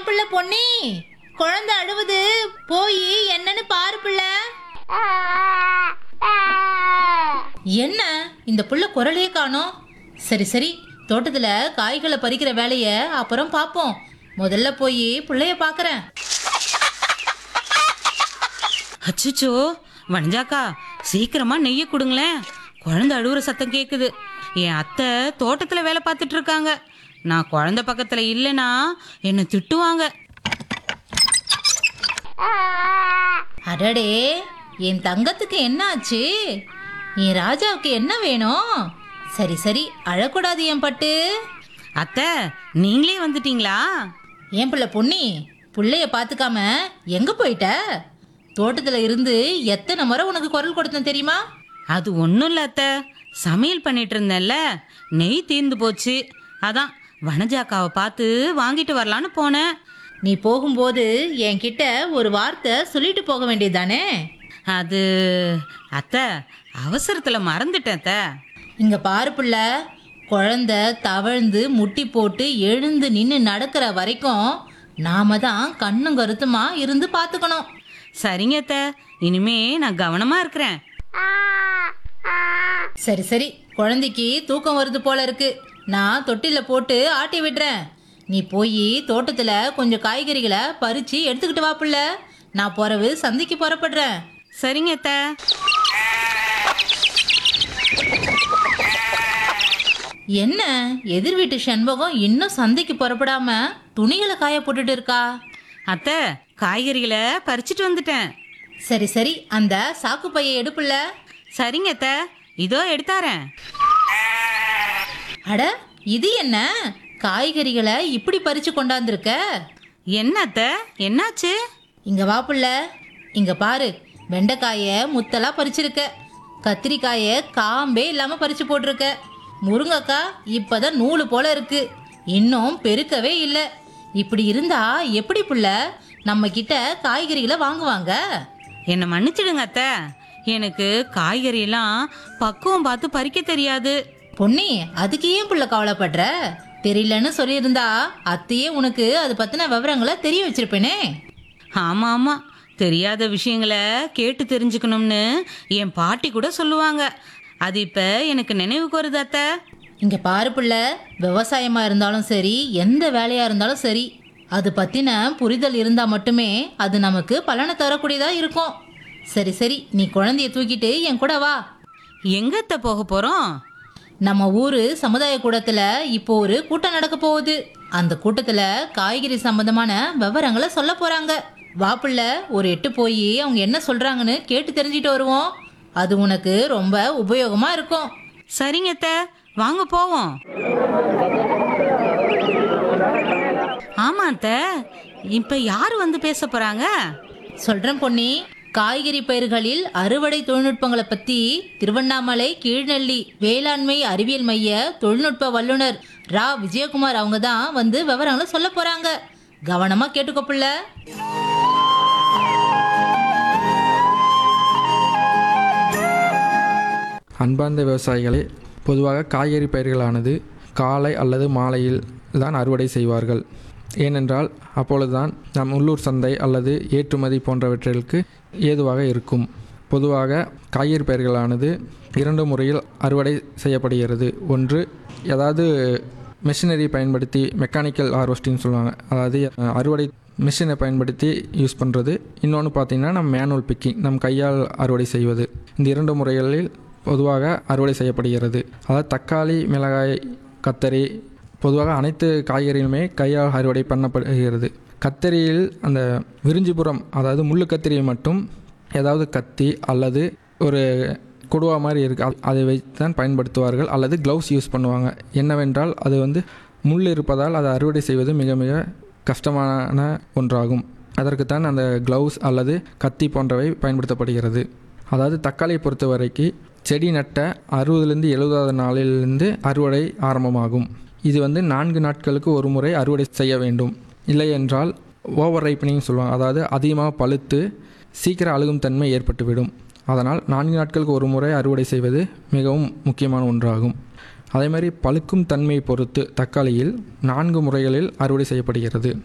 பிள்ளை பொன்னி குழந்தை அழுவுது போய் என்னன்னு பாரு பிள்ளை என்ன இந்த புள்ள குரலையே காணோம் சரி சரி தோட்டத்துல காய்களை பறிக்கிற வேலைய அப்புறம் பாப்போம் முதல்ல போய் புள்ளைய பாக்குறேன் அச்சச்சோ வனஜாக்கா சீக்கிரமா நெய்ய கொடுங்களேன் குழந்தை அழுவுற சத்தம் கேக்குது என் அத்தை தோட்டத்துல வேலை பார்த்துட்டு இருக்காங்க நான் குழந்தை பக்கத்துல இல்லைன்னா என்னை திட்டுவாங்க அடடே என் தங்கத்துக்கு என்ன ஆச்சு என் ராஜாவுக்கு என்ன வேணும் சரி சரி அழக்கூடாது என் பட்டு அத்தை நீங்களே வந்துட்டீங்களா ஏன் பிள்ளை பொன்னி புள்ளைய பார்த்துக்காம எங்க போயிட்ட தோட்டத்துல இருந்து எத்தனை முறை உனக்கு குரல் கொடுத்தேன் தெரியுமா அது ஒன்றும் இல்லை அத்தை சமையல் பண்ணிட்டு இருந்தேன்ல நெய் தீர்ந்து போச்சு அதான் வனஜாக்காவை பார்த்து வாங்கிட்டு வரலான்னு போனேன் நீ போகும்போது என்கிட்ட ஒரு வார்த்தை சொல்லிட்டு போக வேண்டியதுதானே அது அத்தை அவசரத்தில் மறந்துட்டேன் அத்தை இங்க பாரு புள்ள குழந்தை தவழ்ந்து முட்டி போட்டு எழுந்து நின்று நடக்கிற வரைக்கும் நாம தான் கண்ணும் கருத்துமா இருந்து பார்த்துக்கணும் சரிங்க அத்தை இனிமே நான் கவனமா இருக்கிறேன் சரி சரி குழந்தைக்கு தூக்கம் வருது போல இருக்கு நான் தொட்டில போட்டு ஆட்டி விடுறேன் நீ போய் தோட்டத்துல கொஞ்சம் காய்கறிகளை பறிச்சு எடுத்துக்கிட்டு வா புள்ள நான் பிறவு சந்தைக்கு புறப்படுறேன் சரிங்க அத்தை என்ன எதிர் வீட்டு செண்பகம் இன்னும் சந்தைக்கு புறப்படாம துணிகளை காய போட்டுட்டு இருக்கா அத்தை காய்கறிகளை பறிச்சிட்டு வந்துட்டேன் சரி சரி அந்த சாக்கு பையை எடுப்புல சரிங்க அத்தை இதோ எடுத்தாரேன் அட இது என்ன காய்கறிகளை இப்படி பறிச்சு கொண்டாந்துருக்க என்ன அத்தை என்னாச்சு இங்க வா புள்ள இங்க பாரு வெண்டைக்காய முத்தலா பறிச்சிருக்க கத்திரிக்காய காம்பே இல்லாம பறிச்சு போட்டிருக்க முருங்கைக்காய் இப்பதான் நூலு போல இருக்கு இன்னும் பெருக்கவே இல்லை இப்படி இருந்தா எப்படி புள்ள நம்ம கிட்ட காய்கறிகளை வாங்குவாங்க என்னை மன்னிச்சிடுங்க அத்தை எனக்கு காய்கறி எல்லாம் பக்குவம் பார்த்து பறிக்க தெரியாது பொன்னி அதுக்கு ஏன் புள்ள கவலைப்படுற தெரியலன்னு சொல்லியிருந்தா அத்தையே உனக்கு அது பத்தின விவரங்களை தெரிய வச்சிருப்பேனே ஆமா ஆமா தெரியாத விஷயங்களை கேட்டு தெரிஞ்சுக்கணும்னு என் பாட்டி கூட சொல்லுவாங்க அது இப்ப எனக்கு நினைவுக்கு வருது அத்தை இங்க பாரு புள்ள விவசாயமா இருந்தாலும் சரி எந்த வேலையா இருந்தாலும் சரி அது பத்தின புரிதல் இருந்தா மட்டுமே அது நமக்கு பலனை தரக்கூடியதா இருக்கும் சரி சரி நீ குழந்தைய தூக்கிட்டு என் கூட வா எங்க அத்தை போக போறோம் நம்ம ஊரு சமுதாய கூடத்துல இப்போ ஒரு கூட்டம் நடக்க போகுது அந்த கூட்டத்துல காய்கறி சம்பந்தமான விவரங்களை சொல்ல போறாங்க வா புள்ள ஒரு எட்டு போய் அவங்க என்ன சொல்றாங்கன்னு கேட்டு தெரிஞ்சுட்டு வருவோம் அது உனக்கு ரொம்ப உபயோகமா இருக்கும் சரிங்க அத்தை வாங்க போவோம் ஆமா அத்தை இப்ப யாரு வந்து பேச போறாங்க சொல்றேன் பொன்னி காய்கறி பயிர்களில் அறுவடை தொழில்நுட்பங்களை பத்தி திருவண்ணாமலை கீழ்நெல்லி வேளாண்மை அறிவியல் மைய தொழில்நுட்ப வல்லுனர் ரா விஜயகுமார் அவங்க தான் வந்து விவரங்களை சொல்ல போறாங்க கவனமா கேட்டுக்கோ புள்ள அன்பார்ந்த விவசாயிகளே பொதுவாக காய்கறி பயிர்களானது காலை அல்லது மாலையில் தான் அறுவடை செய்வார்கள் ஏனென்றால் அப்பொழுதுதான் நம் உள்ளூர் சந்தை அல்லது ஏற்றுமதி போன்றவற்றிற்கு ஏதுவாக இருக்கும் பொதுவாக காய்கறி பயிர்களானது இரண்டு முறையில் அறுவடை செய்யப்படுகிறது ஒன்று ஏதாவது மெஷினரி பயன்படுத்தி மெக்கானிக்கல் ஹார்வெஸ்டிங் சொல்லுவாங்க அதாவது அஹ், அறுவடை மிஷினை பயன்படுத்தி யூஸ் பண்ணுறது இன்னொன்று பார்த்திங்கன்னா நம்ம மேனுவல் பிக்கிங் நம் கையால் அறுவடை செய்வது இந்த இரண்டு முறைகளில் பொதுவாக அறுவடை செய்யப்படுகிறது அதாவது தக்காளி மிளகாய் கத்தரி பொதுவாக அனைத்து காய்கறிகளுமே கையால் அறுவடை பண்ணப்படுகிறது கத்தரியில் அந்த விரிஞ்சிபுறம் அதாவது முள்ளு கத்திரியை மட்டும் ஏதாவது கத்தி அல்லது ஒரு கொடுவா மாதிரி இருக்குது அது- அதை வைத்து தான் பயன்படுத்துவார்கள் அல்லது க்ளவுஸ் யூஸ் பண்ணுவாங்க என்னவென்றால் அது வந்து முள் இருப்பதால் அதை அறுவடை செய்வது மிக மிக கஷ்டமான ஒன்றாகும் அதற்குத்தான் அந்த க்ளவுஸ் அல்லது கத்தி போன்றவை பயன்படுத்தப்படுகிறது அதாவது தக்காளியை பொறுத்த வரைக்கும் செடி நட்ட அறுபதுலேருந்து எழுபதாவது நாளிலிருந்து அறுவடை ஆரம்பமாகும் இது வந்து நான்கு நாட்களுக்கு ஒரு முறை அறுவடை செய்ய வேண்டும் இல்லை என்றால் ஓவர் ரைப்பனிங் சொல்லுவாங்க அதாவது அதிகமாக பழுத்து சீக்கிரம் அழுகும் தன்மை ஏற்பட்டுவிடும் அதனால் நான்கு நாட்களுக்கு ஒரு முறை அறுவடை செய்வது மிகவும் முக்கியமான ஒன்றாகும் அதே மாதிரி பழுக்கும் தன்மையை பொறுத்து தக்காளியில் நான்கு முறைகளில் அறுவடை செய்யப்படுகிறது